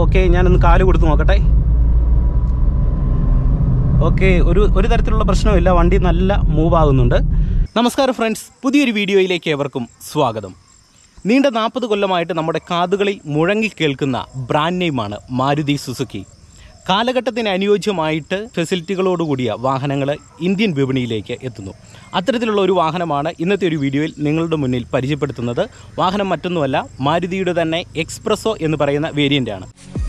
Okay ഞാനൊന്ന് കാല് കൊടുത്ത് നോക്കട്ടെ ഓക്കെ ഒരു ഒരു തരത്തിലുള്ള പ്രശ്നമില്ല വണ്ടി നല്ല മൂവ് ആകുന്നുണ്ട് നമസ്കാരം ഫ്രണ്ട്സ് പുതിയൊരു വീഡിയോയിലേക്ക് ഏവർക്കും സ്വാഗതം നീണ്ട നാൽപ്പത് കൊല്ലമായിട്ട് നമ്മുടെ കാതുകളിൽ മുഴങ്ങി കേൾക്കുന്ന ബ്രാൻഡ് നെയിമാണ് മാരുതി സുസുക്കി കാലഘട്ടത്തിന് അനുയോജ്യമായിട്ട് ഫെസിലിറ്റികളോടുകൂടിയ വാഹനങ്ങൾ ഇന്ത്യൻ വിപണിയിലേക്ക് എത്തുന്നു അത്തരത്തിലുള്ള ഒരു വാഹനമാണ് ഇന്നത്തെ ഒരു വീഡിയോയിൽ നിങ്ങളുടെ മുന്നിൽ പരിചയപ്പെടുത്തുന്നത് വാഹനം മറ്റൊന്നുമല്ല മാരുതിയുടെ തന്നെ എക്സ്പ്രസോ എന്ന് പറയുന്ന വേരിയൻ്റാണ്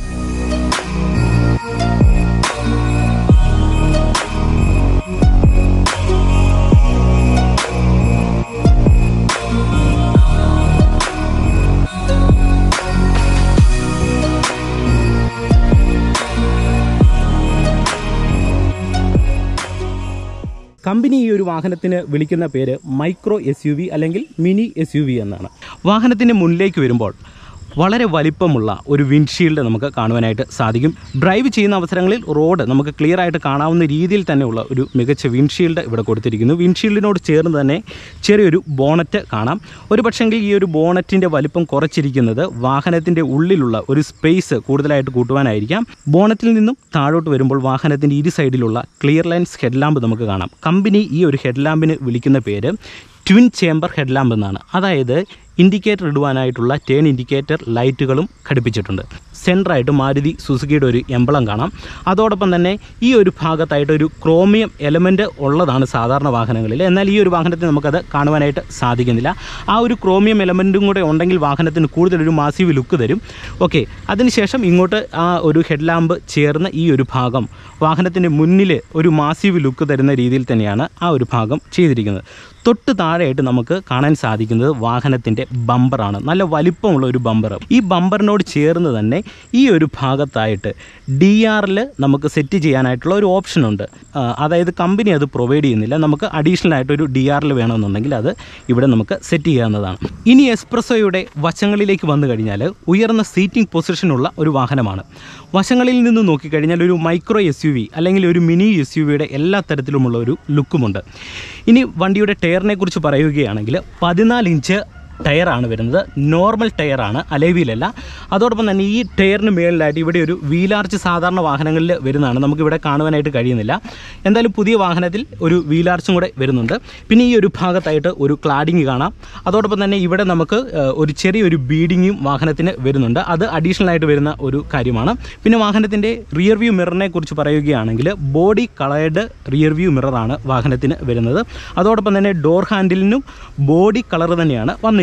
കമ്പനി ഈ ഒരു വാഹനത്തിന് വിളിക്കുന്ന പേര് മൈക്രോ എസ് യു വി അല്ലെങ്കിൽ മിനി എസ് യു വി എന്നാണ് വാഹനത്തിൻ്റെ മുന്നിലേക്ക് വരുമ്പോൾ വളരെ വലിപ്പമുള്ള ഒരു വിൻഡ്ഷീൽഡ് നമുക്ക് കാണുവാനായിട്ട് സാധിക്കും ഡ്രൈവ് ചെയ്യുന്ന അവസരങ്ങളിൽ റോഡ് നമുക്ക് ക്ലിയർ ആയിട്ട് കാണാവുന്ന രീതിയിൽ തന്നെയുള്ള ഒരു മികച്ച വിൻഡ്ഷീൽഡ് ഇവിടെ കൊടുത്തിരിക്കുന്നു വിൻഡ്ഷീൽഡിനോട് ചേർന്ന് തന്നെ ചെറിയൊരു ബോണറ്റ് കാണാം ഒരു പക്ഷെങ്കിൽ ഈ ഒരു ബോണറ്റിൻ്റെ വലിപ്പം കുറച്ചിരിക്കുന്നത് വാഹനത്തിൻ്റെ ഉള്ളിലുള്ള ഒരു സ്പേസ് കൂടുതലായിട്ട് കൂട്ടുവാനായിരിക്കാം ബോണറ്റിൽ നിന്നും താഴോട്ട് വരുമ്പോൾ വാഹനത്തിൻ്റെ ഇരു സൈഡിലുള്ള ക്ലിയർ ലൈൻസ് ഹെഡ്ലാമ്പ് നമുക്ക് കാണാം കമ്പനി ഈ ഒരു ഹെഡ്ലാമ്പിന് വിളിക്കുന്ന പേര് ട്വിൻ ചേംബർ ഹെഡ്ലാമ്പ് എന്നാണ് അതായത് ഇൻഡിക്കേറ്റർ ഇടുവാനായിട്ടുള്ള ടേൺ ഇൻഡിക്കേറ്റർ ലൈറ്റുകളും ഘടിപ്പിച്ചിട്ടുണ്ട് സെൻറ്ററായിട്ട് മാരുതി സുസുക്കിയുടെ ഒരു എംബളം കാണാം അതോടൊപ്പം തന്നെ ഈ ഒരു ഭാഗത്തായിട്ട് ഒരു ക്രോമിയം എലമെൻ്റ് ഉള്ളതാണ് സാധാരണ വാഹനങ്ങളിൽ എന്നാൽ ഈ ഒരു വാഹനത്തിൽ നമുക്കത് കാണുവാനായിട്ട് സാധിക്കുന്നില്ല ആ ഒരു ക്രോമിയം എലമെൻറ്റും കൂടെ ഉണ്ടെങ്കിൽ വാഹനത്തിന് കൂടുതലൊരു മാസീവ് ലുക്ക് തരും ഓക്കെ അതിനുശേഷം ഇങ്ങോട്ട് ആ ഒരു ഹെഡ്ലാമ്പ് ചേർന്ന് ഈ ഒരു ഭാഗം വാഹനത്തിൻ്റെ മുന്നിൽ ഒരു മാസീവ് ലുക്ക് തരുന്ന രീതിയിൽ തന്നെയാണ് ആ ഒരു ഭാഗം ചെയ്തിരിക്കുന്നത് തൊട്ട് താഴെയായിട്ട് നമുക്ക് കാണാൻ സാധിക്കുന്നത് വാഹനത്തിൻ്റെ ബമ്പറാണ് നല്ല വലിപ്പമുള്ള ഒരു ബമ്പർ ഈ ബമ്പറിനോട് ചേർന്ന് തന്നെ ഈ ഒരു ഭാഗത്തായിട്ട് ഡി ആറിൽ നമുക്ക് സെറ്റ് ചെയ്യാനായിട്ടുള്ള ഒരു ഓപ്ഷനുണ്ട് ആ, അതായത് കമ്പനി അത് പ്രൊവൈഡ് ചെയ്യുന്നില്ല നമുക്ക് അഡീഷണൽ ആയിട്ട് ഒരു ഡി ആറിൽ വേണമെന്നുണ്ടെങ്കിൽ അത് ഇവിടെ നമുക്ക് സെറ്റ് ചെയ്യാവുന്നതാണ് ഇനി എക്സ്പ്രസോയുടെ വശങ്ങളിലേക്ക് വന്നു കഴിഞ്ഞാൽ ഉയർന്ന സീറ്റിംഗ് പൊസിഷനുള്ള ഒരു വാഹനമാണ് വശങ്ങളിൽ നിന്ന് നോക്കിക്കഴിഞ്ഞാൽ ഒരു മൈക്രോ എസ് യു വി അല്ലെങ്കിൽ ഒരു മിനി എസ് യു വിയുടെ എല്ലാ തരത്തിലുമുള്ള ഒരു ലുക്കുമുണ്ട് ഇനി വണ്ടിയുടെ ടയറിനെ കുറിച്ച് പറയുകയാണെങ്കിൽ പതിനാല് ഇഞ്ച് ടയറാണ് വരുന്നത് നോർമൽ ടയറാണ് അലേവിയിലല്ല അതോടൊപ്പം തന്നെ ഈ ടയറിന് മേളിലായിട്ട് ഇവിടെ ഒരു വീലാർച്ച് സാധാരണ വാഹനങ്ങളിൽ വരുന്നതാണ് നമുക്കിവിടെ കാണുവാനായിട്ട് കഴിയുന്നില്ല എന്തായാലും പുതിയ വാഹനത്തിൽ ഒരു വീലാർച്ചും കൂടെ വരുന്നുണ്ട് പിന്നെ ഈ ഒരു ഭാഗത്തായിട്ട് ഒരു ക്ലാഡിങ് കാണാം അതോടൊപ്പം തന്നെ ഇവിടെ നമുക്ക് ഏഹ്, ഒരു ചെറിയൊരു ബീഡിങ്ങും വാഹനത്തിന് വരുന്നുണ്ട് അത് അഡീഷണൽ ആയിട്ട് വരുന്ന ഒരു കാര്യമാണ് പിന്നെ വാഹനത്തിൻ്റെ റിയർ വ്യൂ മിററിനെ കുറിച്ച് പറയുകയാണെങ്കിൽ ബോഡി കളേർഡ് റിയർ വ്യൂ മിററാണ് വാഹനത്തിന് വരുന്നത് അതോടൊപ്പം തന്നെ ഡോർ ഹാൻഡിലിനും ബോഡി കളർ തന്നെയാണ് വന്നിരിക്കുന്നത്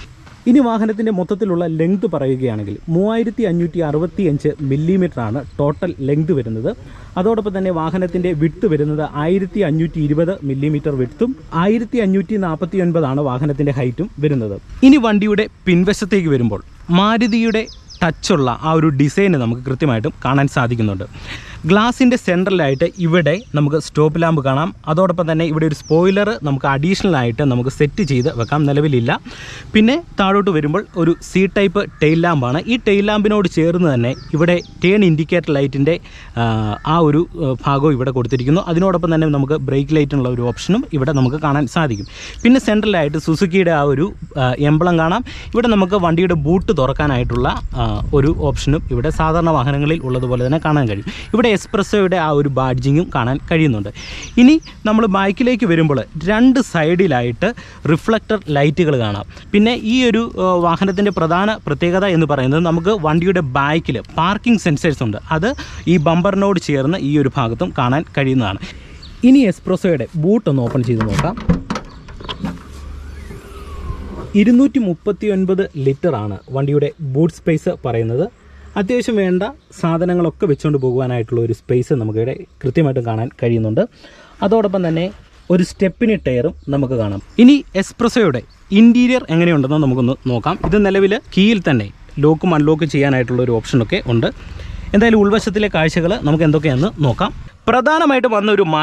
ഇനി വാഹനത്തിൻ്റെ മൊത്തത്തിലുള്ള ലെങ്ത് പറയുകയാണെങ്കിൽ മൂവായിരത്തി അഞ്ഞൂറ്റി അറുപത്തി അഞ്ച് മില്ലിമീറ്ററാണ് ടോട്ടൽ ലെങ്ത് വരുന്നത് അതോടൊപ്പം തന്നെ വാഹനത്തിൻ്റെ വിട്ട് വരുന്നത് ആയിരത്തി അഞ്ഞൂറ്റി ഇരുപത് മില്ലിമീറ്റർ വിട്ടും ആയിരത്തി അഞ്ഞൂറ്റി നാൽപ്പത്തി ഒൻപതാണ് വാഹനത്തിൻ്റെ ഹൈറ്റും വരുന്നത് ഇനി വണ്ടിയുടെ പിൻവശത്തേക്ക് വരുമ്പോൾ മാരുതിയുടെ ടച്ചുള്ള ആ ഒരു ഡിസൈന് നമുക്ക് കൃത്യമായിട്ടും കാണാൻ സാധിക്കുന്നുണ്ട് ഗ്ലാസിൻ്റെ സെൻട്രലായിട്ട് ഇവിടെ നമുക്ക് സ്റ്റോപ്പ് ലാമ്പ് കാണാം അതോടൊപ്പം തന്നെ ഇവിടെ ഒരു സ്പോയിലർ നമുക്ക് അഡീഷണൽ ആയിട്ട് നമുക്ക് സെറ്റ് ചെയ്ത് വെക്കാം നിലവിലില്ല പിന്നെ താഴോട്ട് വരുമ്പോൾ ഒരു സി ടൈപ്പ് ടെയിൽ ലാമ്പാണ് ഈ ടെയിൽ ലാമ്പിനോട് ചേർന്ന് തന്നെ ഇവിടെ ടേൺ ഇൻഡിക്കേറ്റർ ലൈറ്റിൻ്റെ ആ ഒരു ആ, ഭാഗവും ഇവിടെ കൊടുത്തിരിക്കുന്നു അതിനോടൊപ്പം തന്നെ നമുക്ക് ബ്രേക്ക് ലൈറ്റിനുള്ള ഒരു ഓപ്ഷനും ഇവിടെ നമുക്ക് കാണാൻ സാധിക്കും പിന്നെ സെൻട്രലായിട്ട് സുസുക്കിയുടെ ആ ഒരു എംബ്ലം കാണാം ഇവിടെ നമുക്ക് വണ്ടിയുടെ ബൂട്ട് തുറക്കാനായിട്ടുള്ള ആ, ഒരു ഓപ്ഷനും ഇവിടെ സാധാരണ വാഹനങ്ങളിൽ ഉള്ളതുപോലെ തന്നെ കാണാൻ കഴിയും ഇവിടെ എക്സ്പ്രസ്സോയുടെ ആ ഒരു ബാഡ്ജിങ്ങും കാണാൻ കഴിയുന്നുണ്ട് ഇനി നമ്മൾ ബൈക്കിലേക്ക് വരുമ്പോൾ രണ്ട് സൈഡിലായിട്ട് റിഫ്ലക്ടർ ലൈറ്റുകൾ കാണാം പിന്നെ ഈ ഒരു വാഹനത്തിൻ്റെ പ്രധാന പ്രത്യേകത എന്ന് പറയുന്നത് നമുക്ക് വണ്ടിയുടെ ബാക്കിൽ പാർക്കിംഗ് സെൻസേഴ്സ് ഉണ്ട് അത് ഈ ബമ്പറിനോട് ചേർന്ന് ഈ ഒരു ഭാഗത്തും കാണാൻ കഴിയുന്നതാണ് ഇനി എക്സ്പ്രസ്സോയുടെ ബൂട്ട് ഒന്ന് ഓപ്പൺ ചെയ്ത് നോക്കാം ഇരുന്നൂറ്റി മുപ്പത്തി ഒൻപത് ലിറ്ററാണ് വണ്ടിയുടെ ബൂട്ട് സ്പേസ് പറയുന്നത് അത്യാവശ്യം വേണ്ട സാധനങ്ങളൊക്കെ വെച്ചുകൊണ്ട് പോകുവാനായിട്ടുള്ള ഒരു സ്പേസ് നമുക്കിവിടെ കൃത്യമായിട്ടും കാണാൻ കഴിയുന്നുണ്ട് അതോടൊപ്പം തന്നെ ഒരു സ്റ്റെപ്പിന് ടയറും നമുക്ക് കാണാം ഇനി എക്സ്പ്രസോയുടെ ഇൻറ്റീരിയർ എങ്ങനെയുണ്ടെന്ന് നമുക്കൊന്ന് നോക്കാം ഇത് നിലവിൽ കീയിൽ തന്നെ ലോക്കും അൺലോക്കും ചെയ്യാനായിട്ടുള്ള ഒരു ഓപ്ഷനൊക്കെ ഉണ്ട് എന്തായാലും ഉൾവശത്തിലെ കാഴ്ചകൾ നമുക്ക് എന്തൊക്കെയാണെന്ന് നോക്കാം പ്രധാനമായിട്ട് വന്ന ഒരു മാറ്റം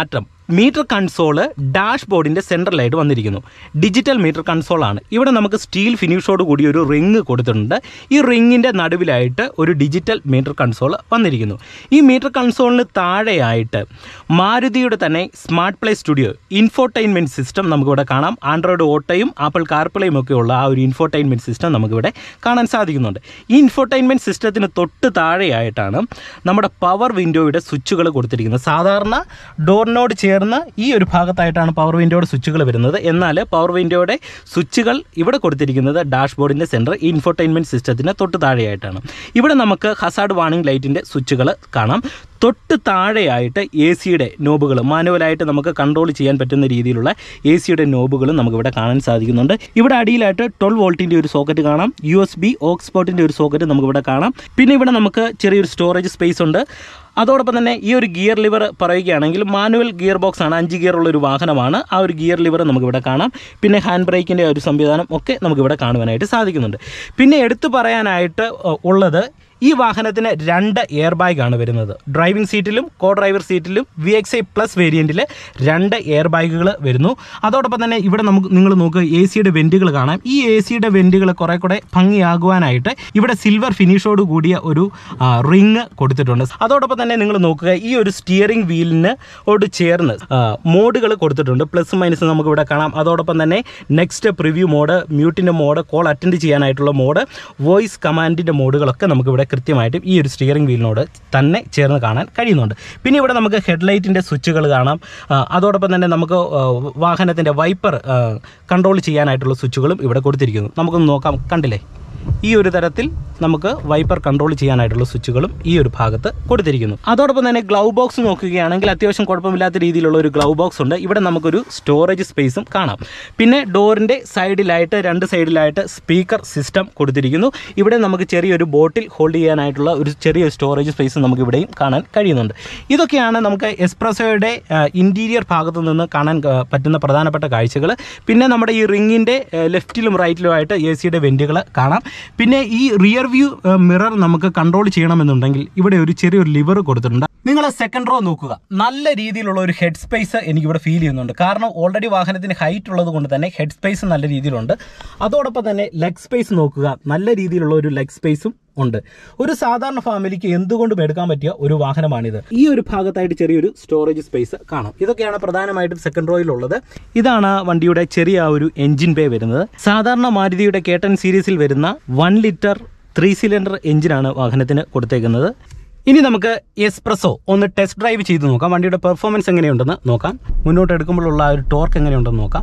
മീറ്റർ കൺസോള് ഡാഷ് ബോർഡിൻ്റെ സെൻട്രലായിട്ട് വന്നിരിക്കുന്നു ഡിജിറ്റൽ മീറ്റർ കൺസോളാണ് ഇവിടെ നമുക്ക് സ്റ്റീൽ ഫിനിഷോട് കൂടി ഒരു റിങ് കൊടുത്തിട്ടുണ്ട് ഈ റിങ്ങിൻ്റെ നടുവിലായിട്ട് ഒരു ഡിജിറ്റൽ മീറ്റർ കൺസോൾ വന്നിരിക്കുന്നു ഈ മീറ്റർ കൺസോളിന് താഴെയായിട്ട് മാരുതിയുടെ തന്നെ smart play studio infotainment system നമുക്കിവിടെ കാണാം ആൻഡ്രോയിഡ് ഓട്ടോയും ആപ്പിൾ കാർപ്ലേയും ഒക്കെ ഉള്ള ആ ഒരു ഇൻഫോർടൈൻമെൻറ്റ് സിസ്റ്റം നമുക്കിവിടെ കാണാൻ സാധിക്കുന്നുണ്ട് ഈ ഇൻഫോർടൈൻമെൻറ്റ് സിസ്റ്റത്തിന് തൊട്ട് താഴെയായിട്ടാണ് നമ്മുടെ പവർ വിൻഡോയുടെ സ്വിച്ചുകൾ കൊടുത്തിരിക്കുന്നത് സാധാരണ ഡോറിനോട് ചേർന്ന് ഈ ഒരു ഭാഗത്തായിട്ടാണ് പവർ വിൻഡോയുടെ സ്വിച്ചുകൾ വരുന്നത് എന്നാൽ പവർ വിൻഡോയുടെ സ്വിച്ചുകൾ ഇവിടെ കൊടുത്തിരിക്കുന്നത് ഡാഷ്ബോർഡിൻ്റെ സെൻറ്റർ ഇൻഫോർടൈൻമെൻറ്റ് സിസ്റ്റത്തിന് തൊട്ട് താഴെയായിട്ടാണ് ഇവിടെ നമുക്ക് ഹസാർഡ് വാർണിംഗ് ലൈറ്റിൻ്റെ സ്വിച്ചുകൾ കാണാം തൊട്ട് താഴെയായിട്ട് എ സിയുടെ നോബുകൾ മാനുവലായിട്ട് നമുക്ക് കൺട്രോൾ ചെയ്യാൻ പറ്റുന്ന രീതിയിലുള്ള എ സിയുടെ നോബുകളും നമുക്കിവിടെ കാണാൻ സാധിക്കുന്നുണ്ട് ഇവിടെ അടിയിലായിട്ട് ട്വൽവ് വോൾട്ടിൻ്റെ ഒരു സോക്കറ്റ് കാണാം യു എസ് ബി ഓക്സ്പോർട്ടിൻ്റെ ഒരു സോക്കറ്റ് നമുക്കിവിടെ കാണാം പിന്നെ ഇവിടെ നമുക്ക് ചെറിയൊരു സ്റ്റോറേജ് സ്പേസ് ഉണ്ട് അതോടൊപ്പം തന്നെ ഈ ഒരു ഗിയർ ലിവർ പറയുകയാണെങ്കിൽ മാനുവൽ ഗിയർ ബോക്സ് ആണ് അഞ്ച് ഗിയർ ഉള്ള ഒരു വാഹനമാണ് ആ ഒരു ഗിയർ ലിവർ നമുക്കിവിടെ കാണാം പിന്നെ ഹാൻഡ് ബ്രേക്കിൻ്റെ ഒരു സംവിധാനം ഒക്കെ നമുക്കിവിടെ കാണുവാനായിട്ട് സാധിക്കുന്നുണ്ട് പിന്നെ എടുത്തു പറയാനായിട്ട് ഉള്ളത് ഈ വാഹനത്തിന് രണ്ട് എയർ ബാഗാണ് വരുന്നത് ഡ്രൈവിംഗ് സീറ്റിലും കോ ഡ്രൈവർ സീറ്റിലും വി എക്സ് ഐ പ്ലസ് വേരിയൻറ്റിൽ രണ്ട് എയർ ബാഗുകൾ വരുന്നു അതോടൊപ്പം തന്നെ ഇവിടെ നമുക്ക് നിങ്ങൾ നോക്കുക എ സിയുടെ വെൻറ്റുകൾ കാണാം ഈ എ സിയുടെ വെൻറ്റുകൾ കുറെ കൂടെ ഭംഗിയാകുവാനായിട്ട് ഇവിടെ സിൽവർ ഫിനിഷോട് കൂടിയ ഒരു റിങ് കൊടുത്തിട്ടുണ്ട് അതോടൊപ്പം തന്നെ നിങ്ങൾ നോക്കുക ഈ ഒരു സ്റ്റിയറിംഗ് വീലിന് ഓട് ചേർന്ന് മോഡുകൾ കൊടുത്തിട്ടുണ്ട് പ്ലസ് മൈനസ് നമുക്ക് ഇവിടെ കാണാം അതോടൊപ്പം തന്നെ നെക്സ്റ്റ് പ്രിവ്യൂ മോഡ് മ്യൂട്ടിൻ്റെ മോഡ് കോൾ അറ്റൻഡ് ചെയ്യാനായിട്ടുള്ള മോഡ് വോയിസ് കമാൻഡിൻ്റെ മോഡുകളൊക്കെ നമുക്കിവിടെ കൃത്യമായിട്ടും ഈ ഒരു സ്റ്റിയറിംഗ് വീലിനോട് തന്നെ ചേർന്ന് കാണാൻ കഴിയുന്നുണ്ട് പിന്നെ ഇവിടെ നമുക്ക് ഹെഡ്ലൈറ്റിൻ്റെ സ്വിച്ചുകൾ കാണാം ആ, അതോടൊപ്പം തന്നെ നമുക്ക് ആ, വാഹനത്തിൻ്റെ വൈപ്പർ കൺട്രോൾ ചെയ്യാനായിട്ടുള്ള സ്വിച്ചുകളും ഇവിടെ കൊടുത്തിരിക്കുന്നു നമുക്കൊന്ന് നോക്കാം കണ്ടില്ലേ ഈ ഒരു തരത്തിൽ നമുക്ക് വൈപ്പർ കൺട്രോൾ ചെയ്യാനായിട്ടുള്ള സ്വിച്ചുകളും ഈ ഒരു ഭാഗത്ത് കൊടുത്തിരിക്കുന്നു അതോടൊപ്പം തന്നെ ഗ്ലൗ ബോക്സ് നോക്കുകയാണെങ്കിൽ അത്യാവശ്യം കുഴപ്പമില്ലാത്ത രീതിയിലുള്ള ഒരു ഗ്ലൗ ബോക്സ് ഉണ്ട് ഇവിടെ നമുക്കൊരു സ്റ്റോറേജ് സ്പേസും കാണാം പിന്നെ ഡോറിൻ്റെ സൈഡിലായിട്ട് രണ്ട് സൈഡിലായിട്ട് സ്പീക്കർ സിസ്റ്റം കൊടുത്തിരിക്കുന്നു ഇവിടെ നമുക്ക് ചെറിയൊരു ബോട്ടിൽ ഹോൾഡ് ചെയ്യാനായിട്ടുള്ള ഒരു ചെറിയ സ്റ്റോറേജ് സ്പേസ് നമുക്ക് ഇവിടെയും കാണാൻ കഴിയുന്നുണ്ട് ഇതൊക്കെയാണ് നമുക്ക് എസ്പ്രസോയുടെ ഇൻറ്റീരിയർ ഭാഗത്തു നിന്ന് കാണാൻ ആ, പറ്റുന്ന പ്രധാനപ്പെട്ട കാഴ്ചകൾ പിന്നെ നമ്മുടെ ഈ റിങ്ങിൻ്റെ ലെഫ്റ്റിലും റൈറ്റിലുമായിട്ട് എ സിയുടെ വെൻറ്റുകൾ കാണാം പിന്നെ ഈ റിയർ വ്യൂ മിറർ നമുക്ക് കൺട്രോൾ ചെയ്യണമെന്നുണ്ടെങ്കിൽ ഇവിടെ ഒരു ചെറിയൊരു ലിവർ കൊടുത്തിട്ടുണ്ട് നിങ്ങൾ സെക്കൻഡ് റോ നോക്കുക നല്ല രീതിയിലുള്ള ഒരു ഹെഡ് സ്പേസ് എനിക്കിവിടെ ഫീൽ ചെയ്യുന്നുണ്ട് കാരണം ഓൾറെഡി വാഹനത്തിന് ഹൈറ്റ് ഉള്ളത് കൊണ്ട് തന്നെ ഹെഡ് സ്പേസ് നല്ല രീതിയിലുണ്ട് അതോടൊപ്പം തന്നെ ലെഗ് സ്പേസ് നോക്കുക നല്ല രീതിയിലുള്ള ഒരു ലെഗ് സ്പേസും ഉണ്ട് ഒരു സാധാരണ ഫാമിലിക്ക് എന്തുകൊണ്ടും എടുക്കാൻ പറ്റിയ ഒരു വാഹനമാണിത് ഈ ഒരു ഭാഗത്തായിട്ട് ചെറിയൊരു സ്റ്റോറേജ് സ്പേസ് കാണാം ഇതൊക്കെയാണ് പ്രധാനമായിട്ടും സെക്കൻഡ് റോയിലുള്ളത് ഇതാണ് വണ്ടിയുടെ ചെറിയ ആ ഒരു എഞ്ചിൻ പേ വരുന്നത് സാധാരണ മാരുതിയുടെ കേട്ടൻ സീരീസിൽ വരുന്ന വൺ ലിറ്റർ ത്രീ സിലിണ്ടർ എഞ്ചിനാണ് വാഹനത്തിന് കൊടുത്തേക്കുന്നത് ഇനി നമുക്ക് എസ്പ്രസോ ഒന്ന് ടെസ്റ്റ് ഡ്രൈവ് ചെയ്ത് നോക്കാം വണ്ടിയുടെ പെർഫോമൻസ് എങ്ങനെയുണ്ടെന്ന് നോക്കാം മുന്നോട്ട് എടുക്കുമ്പോഴുള്ള ആ ഒരു ടോർക്ക് എങ്ങനെയുണ്ടെന്ന് നോക്കാം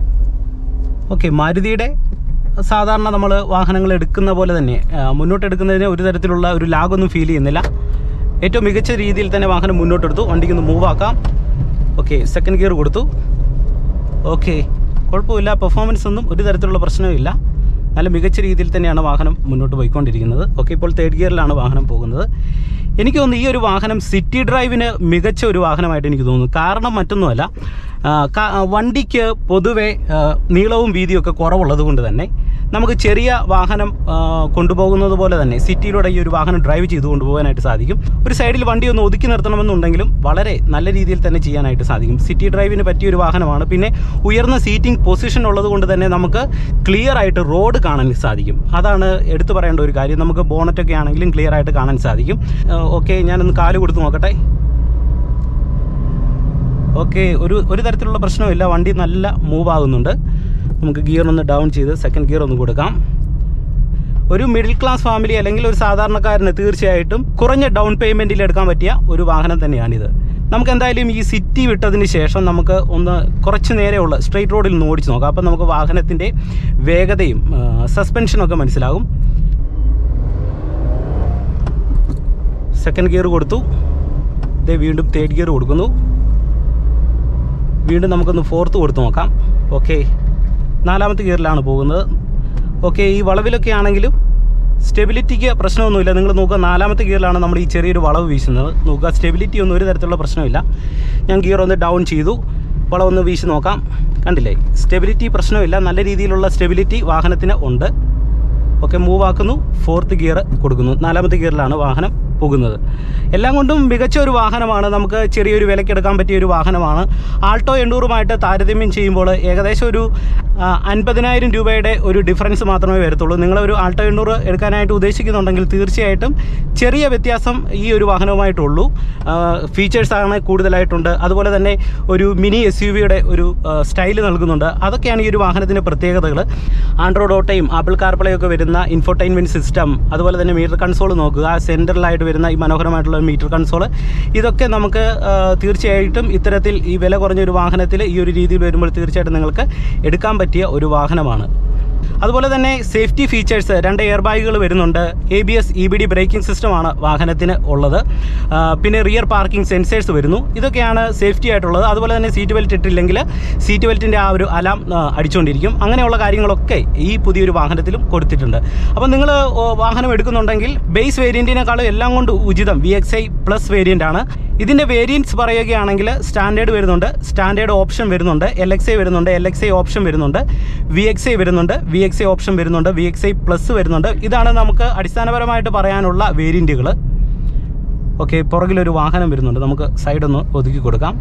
ഓക്കെ മാരുതിയുടെ സാധാരണ നമ്മൾ വാഹനങ്ങൾ എടുക്കുന്ന പോലെ തന്നെ ആ, മുന്നോട്ട് എടുക്കുന്നതിന് ഒരു തരത്തിലുള്ള ഒരു ലാഗൊന്നും ഫീൽ ചെയ്യുന്നില്ല ഏറ്റവും മികച്ച രീതിയിൽ തന്നെ വാഹനം മുന്നോട്ടെടുത്തു വണ്ടിക്കൊന്ന് മൂവ് ആക്കാം ഓക്കെ സെക്കൻഡ് ഗിയർ കൊടുത്തു ഓക്കെ കുഴപ്പമില്ല പെർഫോമൻസ് ഒന്നും ഒരു തരത്തിലുള്ള പ്രശ്നവുമില്ല നല്ല മികച്ച രീതിയിൽ തന്നെയാണ് വാഹനം മുന്നോട്ട് പോയിക്കൊണ്ടിരിക്കുന്നത് ഓക്കെ ഇപ്പോൾ തേർഡ് ഗിയറിലാണ് വാഹനം പോകുന്നത് എനിക്ക് തോന്നുന്നു ഈ ഒരു വാഹനം സിറ്റി ഡ്രൈവിന് മികച്ച ഒരു വാഹനമായിട്ട് എനിക്ക് തോന്നുന്നു കാരണം മറ്റൊന്നുമല്ല ആ, ക- ആ, വണ്ടിക്ക് പൊതുവെ ആ, നീളവും വീതിയും ഒക്കെ കുറവുള്ളത് കൊണ്ട് തന്നെ നമുക്ക് ചെറിയ വാഹനം ആ, കൊണ്ടുപോകുന്നത് പോലെ തന്നെ സിറ്റിയിലൂടെ ഈ ഒരു വാഹനം ഡ്രൈവ് ചെയ്ത് കൊണ്ടുപോകാനായിട്ട് സാധിക്കും ഒരു സൈഡിൽ വണ്ടി ഒന്ന് ഒതുക്കി നിർത്തണമെന്നുണ്ടെങ്കിലും വളരെ നല്ല രീതിയിൽ തന്നെ ചെയ്യാനായിട്ട് സാധിക്കും സിറ്റി ഡ്രൈവിന് പറ്റിയ ഒരു വാഹനമാണ് പിന്നെ ഉയർന്ന സീറ്റിംഗ് പൊസിഷൻ ഉള്ളത് കൊണ്ട് തന്നെ നമുക്ക് ക്ലിയർ ആയിട്ട് റോഡ് കാണാൻ സാധിക്കും അതാണ് എടുത്തു പറയേണ്ട ഒരു കാര്യം നമുക്ക് ബോണറ്റൊക്കെ ആണെങ്കിലും ക്ലിയർ ആയിട്ട് കാണാൻ സാധിക്കും ഓക്കെ ഞാനൊന്ന് കാല് കൊടുത്ത് നോക്കട്ടെ ഓക്കെ ഒരു ഒരു തരത്തിലുള്ള പ്രശ്നമില്ല വണ്ടി നല്ല മൂവ് ആകുന്നുണ്ട് നമുക്ക് ഗിയർ ഒന്ന് ഡൗൺ ചെയ്ത് സെക്കൻഡ് ഗിയർ ഒന്ന് കൊടുക്കാം ഒരു മിഡിൽ ക്ലാസ് ഫാമിലി അല്ലെങ്കിൽ ഒരു സാധാരണക്കാരന് തീർച്ചയായിട്ടും കുറഞ്ഞ ഡൗൺ പേയ്മെൻറ്റിൽ എടുക്കാൻ പറ്റിയ ഒരു വാഹനം തന്നെയാണിത് നമുക്ക് എന്തായാലും ഈ സിറ്റി വിട്ടതിന് ശേഷം നമുക്ക് ഒന്ന് കുറച്ച് നേരെയുള്ള സ്ട്രെയിറ്റ് റോഡിൽ ഒന്ന് ഓടിച്ച് നോക്കാം അപ്പം നമുക്ക് വാഹനത്തിൻ്റെ വേഗതയും സസ്പെൻഷനും ഒക്കെ മനസ്സിലാകും സെക്കൻഡ് ഗിയർ കൊടുത്തു ഇതേ വീണ്ടും തേർഡ് ഗിയർ കൊടുക്കുന്നു വീണ്ടും നമുക്കൊന്ന് ഫോർത്ത് കൊടുത്ത് നോക്കാം ഓക്കെ നാലാമത്തെ ഗിയറിലാണ് പോകുന്നത് ഓക്കെ ഈ വളവിലൊക്കെ ആണെങ്കിലും സ്റ്റെബിലിറ്റിക്ക് പ്രശ്നമൊന്നുമില്ല നിങ്ങൾ നോക്കുക നാലാമത്തെ ഗിയറിലാണ് നമ്മൾ ഈ ചെറിയൊരു വളവ് വീശുന്നത് നോക്കുക സ്റ്റെബിലിറ്റി ഒന്നും ഒരു തരത്തിലുള്ള പ്രശ്നമില്ല ഞാൻ ഗിയർ ഒന്ന് ഡൗൺ ചെയ്തു വളവൊന്ന് വീശി നോക്കാം കണ്ടില്ലേ സ്റ്റെബിലിറ്റി പ്രശ്നമില്ല നല്ല രീതിയിലുള്ള സ്റ്റെബിലിറ്റി വാഹനത്തിന് ഉണ്ട് ഓക്കെ മൂവ് ആക്കുന്നു ഫോർത്ത് ഗിയർ കൊടുക്കുന്നു നാലാമത്തെ ഗിയറിലാണ് വാഹനം പോകുന്നത് എല്ലാം കൊണ്ടും മികച്ച ഒരു വാഹനമാണ് നമുക്ക് ചെറിയൊരു വിലയ്ക്ക് എടുക്കാൻ പറ്റിയ ഒരു വാഹനമാണ് ആൾട്ടോ എണ്ണൂറുമായിട്ട് താരതമ്യം ചെയ്യുമ്പോൾ ഏകദേശം ഒരു ആ, അൻപതിനായിരം രൂപയുടെ ഒരു ഡിഫറൻസ് മാത്രമേ വരത്തുള്ളൂ നിങ്ങളൊരു ആൾട്ടോ എണ്ണൂറ് എടുക്കാനായിട്ട് ഉദ്ദേശിക്കുന്നുണ്ടെങ്കിൽ തീർച്ചയായിട്ടും ചെറിയ വ്യത്യാസം ഈ ഒരു വാഹനവുമായിട്ടുള്ളൂ ഫീച്ചേഴ്സാണ് കൂടുതലായിട്ടുണ്ട് അതുപോലെ തന്നെ ഒരു മിനി എസ് യു വിയുടെ ഒരു സ്റ്റൈൽ നൽകുന്നുണ്ട് അതൊക്കെയാണ് ഈ ഒരു വാഹനത്തിൻ്റെ പ്രത്യേകതകൾ ആൻഡ്രോയിഡ് ഓട്ടോയും ആപ്പിൾ കാർപ്ലേ ഒക്കെ വരുന്ന ഇൻഫോർടൈൻമെൻറ്റ് സിസ്റ്റം അതുപോലെ തന്നെ മീറ്റർ കൺസോൾ നോക്കുക സെൻറ്ററിലായിട്ട് വരുന്ന ഈ മനോഹരമായിട്ടുള്ള മീറ്റർ കൺസോൾ ഇതൊക്കെ നമുക്ക് ആ, തീർച്ചയായിട്ടും ഇത്തരത്തിൽ ഈ വില കുറഞ്ഞ ഒരു വാഹനത്തിൽ ഈ ഒരു രീതിയിൽ വരുമ്പോൾ തീർച്ചയായിട്ടും നിങ്ങൾക്ക് എടുക്കാൻ പറ്റിയ ഒരു വാഹനമാണ് അതുപോലെ തന്നെ സേഫ്റ്റി ഫീച്ചേഴ്സ് രണ്ട് എയർ ബാഗുകൾ വരുന്നുണ്ട് A B S E B D braking സിസ്റ്റമാണ് വാഹനത്തിന് ഉള്ളത് ആ, പിന്നെ റിയർ പാർക്കിംഗ് സെൻസേഴ്സ് വരുന്നു ഇതൊക്കെയാണ് സേഫ്റ്റി ആയിട്ടുള്ളത് അതുപോലെ തന്നെ സീറ്റ് ബെൽറ്റ് ഇട്ടില്ലെങ്കിൽ സീറ്റ് ബെൽറ്റിൻ്റെ ആ ഒരു അലാം ആ, അടിച്ചുകൊണ്ടിരിക്കും അങ്ങനെയുള്ള കാര്യങ്ങളൊക്കെ ഈ പുതിയൊരു വാഹനത്തിലും കൊടുത്തിട്ടുണ്ട് അപ്പോൾ നിങ്ങൾ വാഹനം എടുക്കുന്നുണ്ടെങ്കിൽ ബേസ് വേരിയൻറ്റിനേക്കാളും എല്ലാം കൊണ്ട് ഉചിതം V X I plus variant ആണ് ഇതിൻ്റെ വേരിയൻറ്റ്സ് പറയുകയാണെങ്കിൽ സ്റ്റാൻഡേർഡ് വരുന്നുണ്ട് സ്റ്റാൻഡേർഡ് ഓപ്ഷൻ വരുന്നുണ്ട് എൽ എക്സ് ഐ വരുന്നുണ്ട് എൽ എക്സ് ഐ ഓപ്ഷൻ വരുന്നുണ്ട് വി എക്സ് ഐ വരുന്നുണ്ട് വി എക്സ് ഐ ഓപ്ഷൻ വരുന്നുണ്ട് വി എക്സ് ഐ പ്ലസ് വരുന്നുണ്ട് ഇതാണ് നമുക്ക് അടിസ്ഥാനപരമായിട്ട് പറയാനുള്ള വേരിയൻറ്റുകൾ ഓക്കെ പുറകിലൊരു വാഹനം വരുന്നുണ്ട് നമുക്ക് സൈഡൊന്ന് ഒതുക്കി കൊടുക്കാം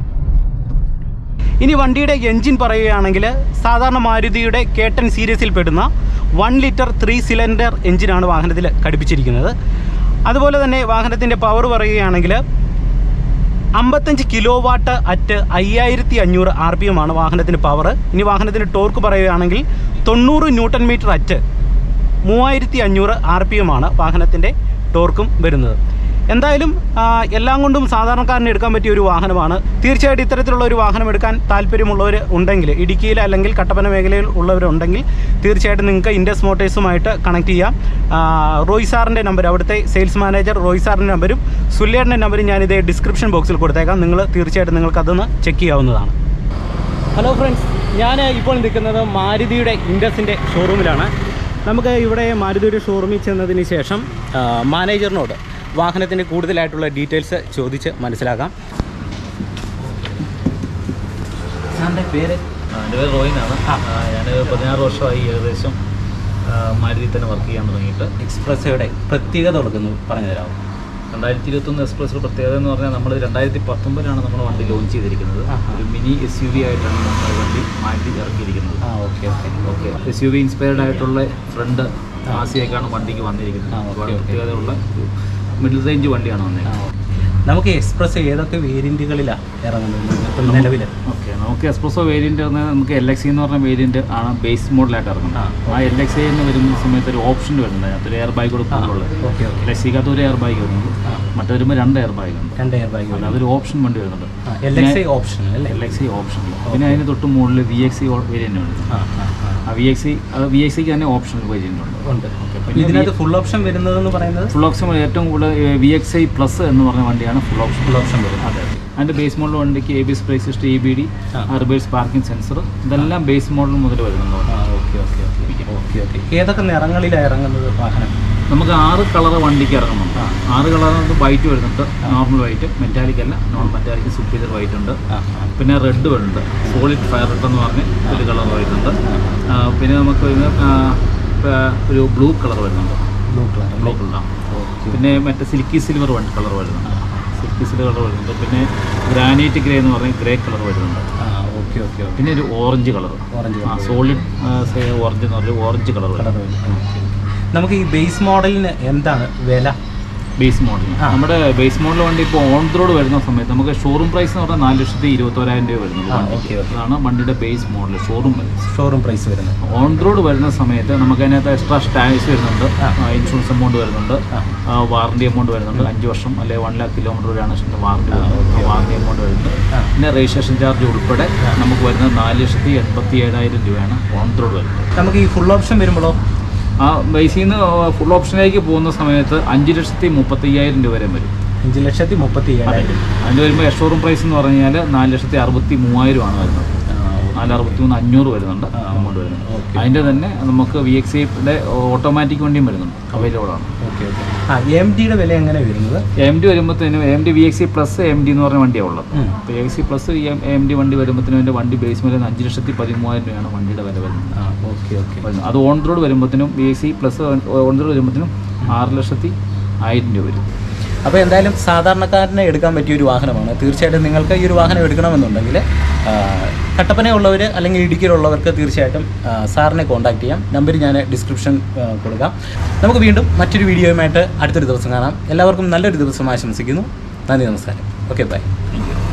ഇനി വണ്ടിയുടെ എൻജിൻ പറയുകയാണെങ്കിൽ സാധാരണ മാരുതിയുടെ കേട്ടൻ സീരീസിൽ പെടുന്ന വൺ ലിറ്റർ ത്രീ സിലിണ്ടർ എൻജിനാണ് വാഹനത്തിൽ ഘടിപ്പിച്ചിരിക്കുന്നത് അതുപോലെ തന്നെ വാഹനത്തിൻ്റെ പവർ പറയുകയാണെങ്കിൽ അമ്പത്തഞ്ച് കിലോ വാട്ട് അറ്റ് അയ്യായിരത്തി അഞ്ഞൂറ് ആർ പി എം ആണ് വാഹനത്തിന് പവർ ഇനി വാഹനത്തിന് ടോർക്ക് പറയുകയാണെങ്കിൽ തൊണ്ണൂറ് ന്യൂട്ടൺ മീറ്റർ അറ്റ് മൂവായിരത്തി അഞ്ഞൂറ് ആർ പി എം ആണ് വാഹനത്തിൻ്റെ ടോർക്കും വരുന്നത് എന്തായാലും ആ, എല്ലാം കൊണ്ടും സാധാരണക്കാരന് എടുക്കാൻ പറ്റിയ ഒരു വാഹനമാണ് തീർച്ചയായിട്ടും ഇത്തരത്തിലുള്ള ഒരു വാഹനം എടുക്കാൻ താല്പര്യമുള്ളവർ ഉണ്ടെങ്കിൽ ഇടുക്കിയിൽ അല്ലെങ്കിൽ കട്ടപ്പന മേഖലയിൽ ഉള്ളവരുണ്ടെങ്കിൽ തീർച്ചയായിട്ടും നിങ്ങൾക്ക് ഇൻഡസ് മോട്ടേഴ്സുമായിട്ട് കണക്ട് ചെയ്യാം ആ, റോയ് സാറിൻ്റെ നമ്പർ അവിടുത്തെ സെയിൽസ് മാനേജർ റോയ് സാറിൻ്റെ നമ്പരും സുല്യേറിൻ്റെ നമ്പരും ഞാനിത് ഡിസ്ക്രിപ്ഷൻ ബോക്സിൽ കൊടുത്തേക്കാം നിങ്ങൾ തീർച്ചയായിട്ടും നിങ്ങൾക്ക് അതൊന്ന് ചെക്ക് ചെയ്യാവുന്നതാണ് ഹലോ ഫ്രണ്ട്സ് ഞാൻ ഇപ്പോൾ നിൽക്കുന്നത് മാരുതിയുടെ ഇൻഡസിൻ്റെ ഷോറൂമിലാണ് നമുക്ക് ഇവിടെ മാരുതിയുടെ ഷോറൂമിൽ ചെന്നതിന് ശേഷം ആ, മാനേജറിനോട് വാഹനത്തിൻ്റെ കൂടുതലായിട്ടുള്ള ഡീറ്റെയിൽസ് ചോദിച്ച് മനസ്സിലാക്കാം സാറിൻ്റെ പേര് ആ, എൻ്റെ പേര് റോയിനാണ് ഞാൻ പതിനാറ് വർഷമായി ഏകദേശം ആ, മാരുതി തന്നെ വർക്ക് ചെയ്യാൻ തുടങ്ങിയിട്ട് എക്സ്പ്രസ്സയുടെ പ്രത്യേകത കൊടുക്കുന്നു പറഞ്ഞു തരാമോ രണ്ടായിരത്തി ഇരുപത്തൊന്ന് എക്സ്പ്രസ് പ്രത്യേകത എന്ന് പറഞ്ഞാൽ നമ്മൾ രണ്ടായിരത്തി പത്തൊമ്പതിലാണ് നമ്മൾ വണ്ടി ലോഞ്ച് ചെയ്തിരിക്കുന്നത് ആഹാ. ഒരു മിനി എസ് യു വി ആയിട്ടാണ് നമ്മൾ വണ്ടി മാറ്റി ഇറക്കിയിരിക്കുന്നത് ആ okay okay okay S U V inspired ആയിട്ടുള്ള ഫ്രണ്ട് ആസിയൊക്കെയാണ് വണ്ടിക്ക് വന്നിരിക്കുന്നത് ആ, ഓക്കെ, ഒരുപാട് ഓക്കെ. പ്രത്യേകതയുള്ള മിഡിൽ റേഞ്ച് വണ്ടിയാണ് വന്നിരിക്കുന്നത് നമുക്ക് എക്സ്പ്രസ് ഏതൊക്കെ വേരിയൻറ്റുകളിലാണ് ഇറങ്ങുന്നത് ഇപ്പം നിലവിൽ ഓക്കെ നമുക്ക് എക്സ്പ്രസോ വേരിയന്റ് പറഞ്ഞാൽ നമുക്ക് എൽ എക്സ് എന്ന് പറഞ്ഞ വേരിയന്റ് ആണ് ബേസ് മോഡലായിട്ട് ഇറങ്ങുന്നത് ആ. ആ എൽ എക്സ് എന്ന് വരുന്ന സമയത്ത് ഒരു ഓപ്ഷൻ വരുന്നത് അതിനകത്ത് എയർ ബാഗ് കൂടെ കൂടുതലുള്ളത് ഓക്കെ ഓക്കെ എൽ എക്സ് സിക്കകത്ത് ഒരു എയർ ബാഗ് വരുന്നുണ്ട് ആ. മറ്റേ വരുമ്പോൾ രണ്ട് എയർ ബാഗ് ഉണ്ട് രണ്ട് എയർ ബാഗ് അല്ല, അതൊരു ഓപ്ഷൻ വണ്ടി വരുന്നുണ്ട് എൽ എക്സ് ഐ ഓപ്ഷൻ അല്ലേ എൽ എക്സ് സി ഓപ്ഷൻ പിന്നെ അതിന് തൊട്ട് മുകളിൽ വി എക്സ് സി വേരിയന്റ് ഉണ്ട് ആ ആ ആ ആ V X C V X സിക്ക് തന്നെ ഓപ്ഷൻ വേരിയന്റ് ഉണ്ട് ഉണ്ട് പിന്നെ ഇതിനകത്ത് ഫുൾ ഓപ്ഷൻ വരുന്നതെന്ന് പറയുന്നത് ഫുൾ ഓപ്ഷൻ ഏറ്റവും കൂടുതൽ വി എക്സ് ഐ പ്ലസ് എന്ന് പറഞ്ഞ വണ്ടിയാണ് ഫുൾ ഓപ്ഷൻ ഫുൾ ഓപ്ഷൻ വരും അതെ അതിൻ്റെ ബേസ് മോഡൽ വണ്ടിക്ക് A B S brake system E B D ആ. റിവേഴ്സ് പാർക്കിംഗ് സെൻസർ ഇതെല്ലാം ബേസ് മോഡൽ മുതൽ വരുന്നുണ്ട് ആ okay okay okay okay okay ഏതൊക്കെ നിറങ്ങളിലാണ് ഇറങ്ങുന്നത് വാഹനം നമുക്ക് ആറ് കളർ വണ്ടിക്ക് ഇറങ്ങുന്നുണ്ട് ആറ് കളർ വൈറ്റ് വരുന്നുണ്ട് നോർമൽ വൈറ്റ് മെറ്റാലിക് അല്ല നോൺ മെറ്റാലിക് സുപ്പീരിയർ വൈറ്റ് ഉണ്ട് ആ ആ പിന്നെ റെഡ് വരുന്നുണ്ട് സോളിഡ് ഫയർ റെഡ് എന്ന് പറഞ്ഞ് ഒരു കളർ വരുന്നുണ്ട് ആ, പിന്നെ നമുക്ക് വരുന്ന ആ, ആ, ഒരു ബ്ലൂ കളർ വരുന്നുണ്ട് blue colour blue colour okay പിന്നെ മറ്റേ സിൽക്കി സിൽവർ വൺ കളർ വരുന്നുണ്ട് സിൽക്കി സിൽവർ കളർ വരുന്നുണ്ട് പിന്നെ ഗ്രാനൈറ്റ് ഗ്രേ എന്ന് പറഞ്ഞ ഗ്രേ കളർ വരുന്നുണ്ട് ആ ഓക്കെ ഓക്കെ ഓക്കെ പിന്നെ ഒരു ഓറഞ്ച് കളർ ഓറഞ്ച് ആ സോളിഡ് ഓറഞ്ച് എന്ന് പറഞ്ഞ ഓറഞ്ച് കളർ കളർ വരുന്നുണ്ട് നമുക്ക് ഈ ബേസ് മോഡലിന് എന്താണ് വില ബേസ് മോഡൽ ആ. നമ്മുടെ ബേസ് മോഡൽ വണ്ടി ഇപ്പോൾ ഓൺ റോഡ് വരുന്ന സമയത്ത് നമുക്ക് ഷോറൂം പ്രൈസ് എന്ന് പറഞ്ഞാൽ നാല് ലക്ഷത്തി ഇരുപത്തോരായിരം രൂപ വരുന്നത് ആ, വണ്ടിക്ക്. Okay, okay. അതാണ് വണ്ടിയുടെ base model showroom price showroom price വരുന്നത് ഓൺ റോഡ് വരുന്ന സമയത്ത് നമുക്ക് അതിനകത്ത് എക്സ്ട്രാ സ്റ്റാക്സ് വരുന്നുണ്ട് ആ. ഇൻഷുറൻസ് എമൗണ്ട് വരുന്നുണ്ട് ആ. വാറണ്ടി എമൗണ്ട് വരുന്നുണ്ട് അഞ്ച് വർഷം അല്ലെങ്കിൽ വൺ ലാക്ക് കിലോമീറ്റർ വരെയാണ് വാറണ്ടി ആ, ഓക്കെ, വാറണ്ടി എമൗണ്ട് വരുന്നുണ്ട് ആ. പിന്നെ രജിസ്ട്രേഷൻ ചാർജ് ഉൾപ്പെടെ നമുക്ക് വരുന്നത് നാല് ലക്ഷത്തി എൺപത്തി ഏഴായിരം രൂപയാണ് ഓൺ റോഡ് വരുന്നത് നമുക്ക് ഈ ഫുൾ ഓപ്ഷൻ വരുമ്പോഴോ ആ ബേസിൽ നിന്ന് ഫുൾ ഓപ്ഷനിലേക്ക് പോകുന്ന സമയത്ത് അഞ്ച് ലക്ഷത്തി മുപ്പത്തി അയ്യായിരം രൂപ വരെ വരും അഞ്ച് ലക്ഷത്തി മുപ്പത്തി ഏഴായിരം അതിന് വരുമ്പോൾ എഷോറൂം പ്രൈസ് എന്ന് പറഞ്ഞാൽ നാല് ലക്ഷത്തി അറുപത്തി മൂവായിരമാണ് വരുന്നത് നാല് അറുപത്തി മൂന്ന് അഞ്ഞൂറ് വരുന്നുണ്ട് ആ, എമൗണ്ട് വരുന്നത് ഓക്കെ. അതിൻ്റെ തന്നെ നമുക്ക് വി എക്സ് ഐയുടെ ഓട്ടോമാറ്റിക് വണ്ടിയും വരുന്നുണ്ട് അവൈലബിൾ ആണ് ഓക്കെ ഓക്കെ ആ എം ഡിയുടെ വില എങ്ങനെ വരുന്നത് എം ഡി വരുമ്പോഴത്തേനും M D V X C plus M D എന്ന് പറഞ്ഞ വണ്ടിയാണ് ഉള്ളത് ഉം. അപ്പോൾ X C plus M D വണ്ടി വരുമ്പോഴത്തേനും എൻ്റെ വണ്ടി ബേസ് വരുന്നത് അഞ്ച് ലക്ഷത്തി പതിമൂവായിരം രൂപയാണ് വണ്ടിയുടെ വില വരുന്നത് ആ ഓക്കെ ഓക്കെ വരുന്നത്. അത് ഓൺ റോഡ് വരുമ്പോഴത്തേനും V X C plus on road വരുമ്പോഴത്തേനും ആറ് ലക്ഷത്തി ആയിരം രൂപ വരും അപ്പോൾ എന്തായാലും സാധാരണക്കാരനെ എടുക്കാൻ പറ്റിയ ഒരു വാഹനമാണ് തീർച്ചയായിട്ടും നിങ്ങൾക്ക് ഈ ഒരു വാഹനം എടുക്കണമെന്നുണ്ടെങ്കിൽ ആ, കട്ടപ്പനയുള്ളവർ അല്ലെങ്കിൽ ഇടുക്കിയിലുള്ളവർക്ക് തീർച്ചയായിട്ടും ആ, സാറിനെ കോൺടാക്ട് ചെയ്യാം നമ്പർ ഞാൻ ഡിസ്ക്രിപ്ഷൻ ആ, കൊടുക്കാം നമുക്ക് വീണ്ടും മറ്റൊരു വീഡിയോയുമായിട്ട് അടുത്തൊരു ദിവസം കാണാം എല്ലാവർക്കും നല്ലൊരു ദിവസം ആശംസിക്കുന്നു നന്ദി നമസ്കാരം ഓക്കെ ബൈ താങ്ക് യു